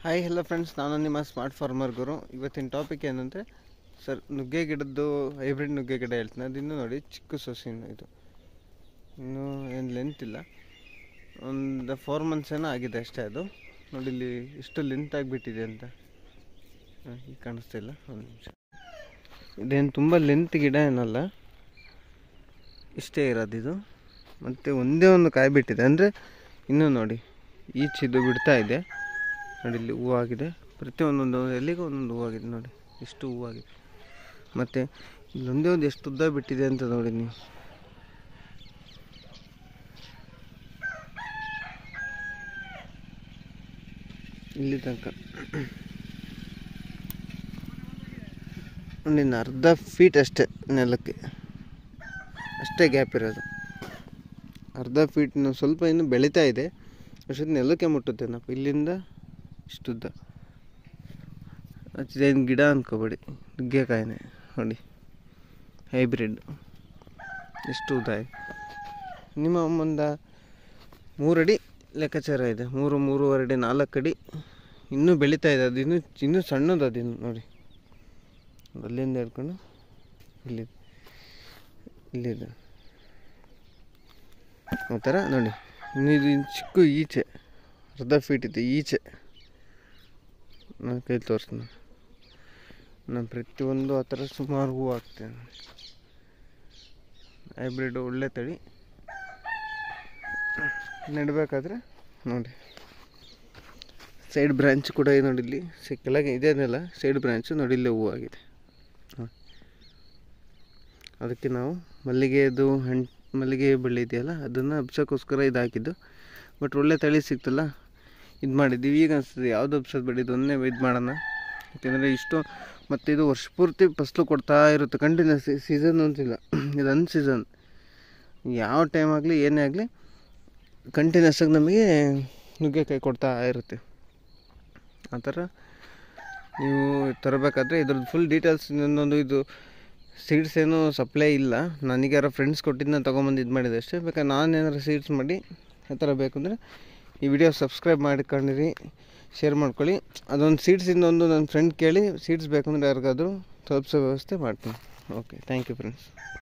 Hi hello friends ನಾನು ನಿಮ್ಮ smart farmer ಗುರು ಇವತ್ತಿನ ಟಾಪಿಕ್ ಏನಂದರೆ ಸರ್ ನುಗ್ಗೆ ಗಿಡದ್ದು ಹೈಬ್ರಿಡ್ ನುಗ್ಗೆ ಗಿಡ ಹೇಳ್ತೀನಿ ಅದು ಇನ್ನೂ ನೋಡಿ ಚಿಕ್ಕ ಸೊಸಿನ ಇದು ಇನ್ನೂ ಏನು ಲೆಂತ್ ಇಲ್ಲ ಒಂದು ಫೋರ್ ಮಂತ್ಸ್ ಏನೋ ಆಗಿದೆ ಅಷ್ಟೇ ಅದು ನೋಡಿ ಇಲ್ಲಿ ಎಷ್ಟು ಲೆಂತ್ ಆಗಿಬಿಟ್ಟಿದೆ ಅಂತ ಹಾಂ, ಈಗ ಕಾಣಿಸ್ತಿಲ್ಲ ಒಂದು ನಿಮಿಷ ಇದೇನು ತುಂಬ ಲೆಂತ್ ಗಿಡ ಏನಲ್ಲ ಇಷ್ಟೇ ಇರೋದು ಇದು ಮತ್ತು ಒಂದೇ ಒಂದು ಕಾಯಿ ಬಿಟ್ಟಿದೆ ಅಂದರೆ ಇನ್ನೂ ನೋಡಿ ಈಚಿದು ಬಿಡ್ತಾ ಇದೆ ನೋಡಿ ಇಲ್ಲಿ ಹೂವಾಗಿದೆ ಪ್ರತಿಯೊಂದೊಂದು ಎಲ್ಲಿಗೂ ಒಂದೊಂದು ಹೂವಾಗಿದೆ ನೋಡಿ ಎಷ್ಟು ಹೂವಾಗಿದೆ ಮತ್ತು ಇಲ್ಲೊಂದೇ ಒಂದು ಎಷ್ಟು ಉದ್ದ ಬಿಟ್ಟಿದೆ ಅಂತ ನೋಡಿ ನೀವು ಇಲ್ಲಿ ತನಕ ಒಂದು ಇನ್ನು ಅರ್ಧ ಫೀಟ್ ಅಷ್ಟೇ ನೆಲಕ್ಕೆ ಅಷ್ಟೇ ಗ್ಯಾಪ್ ಇರೋದು ಅರ್ಧ ಫೀಟ್ ಇನ್ನು ಸ್ವಲ್ಪ ಇನ್ನು ಬೆಳೀತಾ ಇದೆ ಅಷ್ಟೊತ್ತು ನೆಲಕ್ಕೆ ಮುಟ್ಟುತ್ತೆ ನಾವು ಇಲ್ಲಿಂದ ಇಷ್ಟುದ್ದ ಅದೇನು ಗಿಡ ಅನ್ಕೋಬೇಡಿ ನುಗ್ಗೆಕಾಯಿನೇ ನೋಡಿ ಹೈಬ್ರಿಡ್ ಎಷ್ಟು ಉದ್ದ ಇದೆ ನಿಮ್ಮ ಒಂದು ಮೂರಡಿ ಲೆಕ್ಕಾಚಾರ ಇದೆ ಮೂರು ಮೂರುವರೆ ಅಡಿ ನಾಲ್ಕು ಅಡಿ ಇನ್ನೂ ಬೆಳೀತಾ ಇದೆ ಅದು ಇನ್ನೂ ಇನ್ನೂ ಸಣ್ಣದು ಅದು ಇನ್ನು ನೋಡಿ ಅಲ್ಲಿಂದ ಹಿಡ್ಕೊಂಡು ಇಲ್ಲಿ ಇಲ್ಲಿದೆ ಆ ಥರ ನೋಡಿ ಇನ್ನು ಇದು ಇನ್ನು ಚಿಕ್ಕ ಈಚೆ ಅರ್ಧ ಫೀಟ್ ಇದೆ ಈಚೆ ನಾನು ಕೈ ತೋರಿಸ್ತೀನಿ ನಾನು ಪ್ರತಿಯೊಂದು ಆ ಥರ ಸುಮಾರು ಹೂವು ಹಾಕ್ತೇನೆ ಹೈಬ್ರಿಡ್ ಒಳ್ಳೆ ತಳಿ ನೆಡಬೇಕಾದ್ರೆ ನೋಡಿ ಸೈಡ್ ಬ್ರಾಂಚ್ ಕೂಡ ಇದೆ ನೋಡಿ ಇಲ್ಲಿ ಸಿ- ಕೆಳಗೆ ಇದೇನಲ್ಲ ಸೈಡ್ ಬ್ರಾಂಚು ನೋಡಿ ಇಲ್ಲೇ ಹೂವಾಗಿದೆ ನೋಡಿ. ಅದಕ್ಕೆ ನಾವು ಮಲ್ಲಿಗೆದು ಹಣ್ಣು ಮಲ್ಲಿಗೆ ಬಳ್ಳಿ ಇದೆಯಲ್ಲ ಅದನ್ನು ಹಬ್ಸೋಕ್ಕೋಸ್ಕರ ಇದು ಹಾಕಿದ್ದು ಬಟ್ ಒಳ್ಳೆ ತಳಿ ಸಿಕ್ತಲ್ಲ ಇದು ಮಾಡಿದ್ದೀವಿ ಈಗ ಅನಿಸ್ತದೆ ಯಾವುದು ಹಬ್ಸೋದು ಬೇಡ ಇದೊಂದೇ ಇದು ಮಾಡೋಣ ಯಾಕೆಂದರೆ ಇಷ್ಟು ಮತ್ತು ಇದು ವರ್ಷ ಪೂರ್ತಿ ಫಸಲು ಕೊಡ್ತಾ ಇರುತ್ತೆ ಕಂಟಿನ್ಯೂಸ್ ಸೀಸನ್ ಅಂತಿಲ್ಲ ಇದು ಅನ್ ಸೀಸನ್ ಯಾವ ಟೈಮ್ ಆಗಲಿ ಏನೇ ಆಗಲಿ ಕಂಟಿನ್ಯೂಸ್ ಆಗಿ ನಮಗೆ ನುಗ್ಗೆಕಾಯಿ ಕೊಡ್ತಾ ಇರುತ್ತೆ ಆ ಥರ ನೀವು ತರಬೇಕಾದ್ರೆ ಇದ್ರದ್ದು ಫುಲ್ ಡೀಟೇಲ್ಸ್ ಇನ್ನೊಂದು ಇದು ಸೀಡ್ಸ್ ಏನು ಸಪ್ಲೈ ಇಲ್ಲ ನನಗೆ ಯಾರೋ ಫ್ರೆಂಡ್ಸ್ ಕೊಟ್ಟಿದ್ದನ್ನ ತೊಗೊಂಬಂದು ಇದು ಮಾಡಿದೆ ಅಷ್ಟೇ ಬೇಕಾದ್ರೆ ನಾನು ಏನಾರು ಸೀಡ್ಸ್ ಮಾಡಿ ಆ ಥರ ಬೇಕು ಅಂದರೆ ಈ ವಿಡಿಯೋ ಸಬ್ಸ್ಕ್ರೈಬ್ ಮಾಡ್ಕೊಂಡಿರಿ ಶೇರ್ ಮಾಡ್ಕೊಳ್ಳಿ ಅದೊಂದು ಸೀಡ್ಸಿಂದ ಒಂದು ನನ್ನ ಫ್ರೆಂಡ್ ಕೇಳಿ ಸೀಡ್ಸ್ ಬೇಕಂದ್ರೆ ಯಾರಿಗಾದ್ರೂ ತಲುಪಿಸೋ ವ್ಯವಸ್ಥೆ ಮಾಡ್ತೀನಿ ಓಕೆ ಥ್ಯಾಂಕ್ ಯು ಫ್ರೆಂಡ್ಸ್